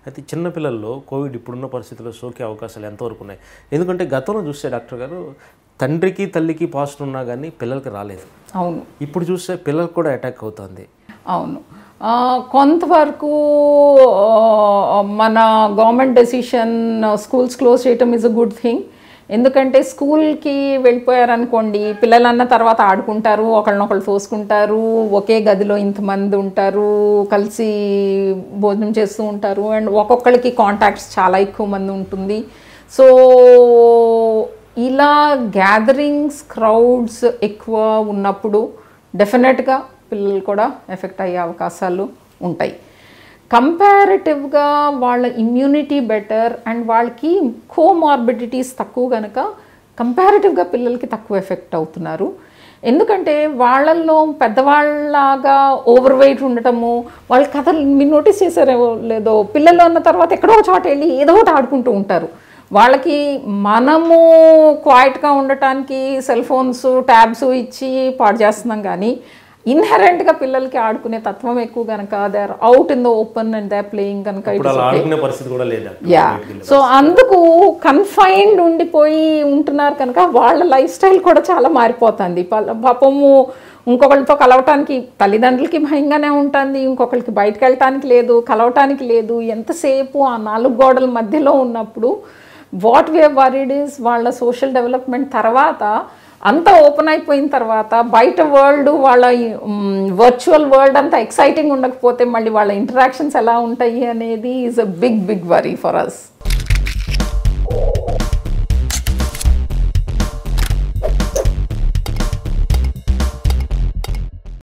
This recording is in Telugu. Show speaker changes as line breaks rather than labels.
అయితే చిన్నపిల్లల్లో కోవిడ్ ఇప్పుడున్న పరిస్థితుల్లో సోకే అవకాశాలు ఎంతవరకు ఉన్నాయి ఎందుకంటే గతంలో చూస్తే డాక్టర్ గారు తండ్రికి తల్లికి పాజిటివ్ ఉన్నా కానీ పిల్లలకి రాలేదు
అవును
ఇప్పుడు చూస్తే పిల్లలకు కూడా అటాక్ అవుతుంది
అవును ఆ, కొంతవరకు ఆ, మన గవర్నమెంట్ డెసిషన్ స్కూల్స్ క్లోజ్ చేయటం ఇస్ అ గుడ్ థింగ్ ఎందుకంటే స్కూల్కి వెళ్ళిపోయారనుకోండి పిల్లలన్న తర్వాత ఆడుకుంటారు ఒకళ్ళనొకళ్ళు తోసుకుంటారు ఒకే గదిలో ఇంతమంది ఉంటారు కలిసి భోజనం చేస్తూ ఉంటారు అండ్ ఒక్కొక్కరికి కాంటాక్ట్స్ చాలా ఎక్కువ మంది ఉంటుంది సో ఇలా గ్యాదరింగ్స్ క్రౌడ్స్ ఎక్కువ ఉన్నప్పుడు డెఫినెట్గా పిల్లలు కూడా ఎఫెక్ట్ అయ్యే అవకాశాలు ఉంటాయి కంపారిటివ్గా వాళ్ళ ఇమ్యూనిటీ బెటర్ అండ్ వాళ్ళకి కోమార్బిడిటీస్ తక్కువ కనుక కంపారిటివ్గా పిల్లలకి తక్కువ ఎఫెక్ట్ అవుతున్నారు ఎందుకంటే వాళ్ళల్లో పెద్దవాళ్ళలాగా ఓవర్ వెయిట్ ఉండటము వాళ్ళ కథలు మీరు నోటీస్ చేశారో లేదో పిల్లలు అన్న తర్వాత ఎక్కడో ఒక చోట వెళ్ళి ఏదో ఒకటి ఆడుకుంటూ ఉంటారు వాళ్ళకి మనము క్వైట్గా ఉండటానికి సెల్ ఫోన్స్ ట్యాబ్స్ ఇచ్చి పాడు చేస్తున్నాం కానీ ఇన్హెరెంట్గా పిల్లలకి ఆడుకునే తత్వం ఎక్కువ కనుక they are out in the open and they are playing కనుక
ఇప్పుడు అలా ఆడుకునే పరిస్థితి కూడా లేదు
యా సో అందుకు కన్ఫైన్డ్ ఉండిపోయి ఉంటున్నారు కనుక వాళ్ళ లైఫ్ స్టైల్ కూడా చాలా మారిపోతుంది ప- పాపము ఇంకొకరితో కలవటానికి తల్లిదండ్రులకి భయంగానే ఉంటుంది ఇంకొకరికి బయటకు వెళ్ళటానికి లేదు కలవటానికి లేదు ఎంతసేపు ఆ నాలుగు గోడల మధ్యలో ఉన్నప్పుడు వాట్ వే వరీడ్ ఇస్ వాళ్ళ సోషల్ డెవలప్మెంట్ తర్వాత అంతా ఓపెన్ అయిపోయిన తర్వాత బయట వరల్డ్ వాళ్ళ వర్చువల్ వరల్డ్ అంతా ఎక్సైటింగ్ ఉండకపోతే మళ్ళీ వాళ్ళ ఇంటరాక్షన్స్ ఎలా ఉంటాయి అనేది is a big big worry for us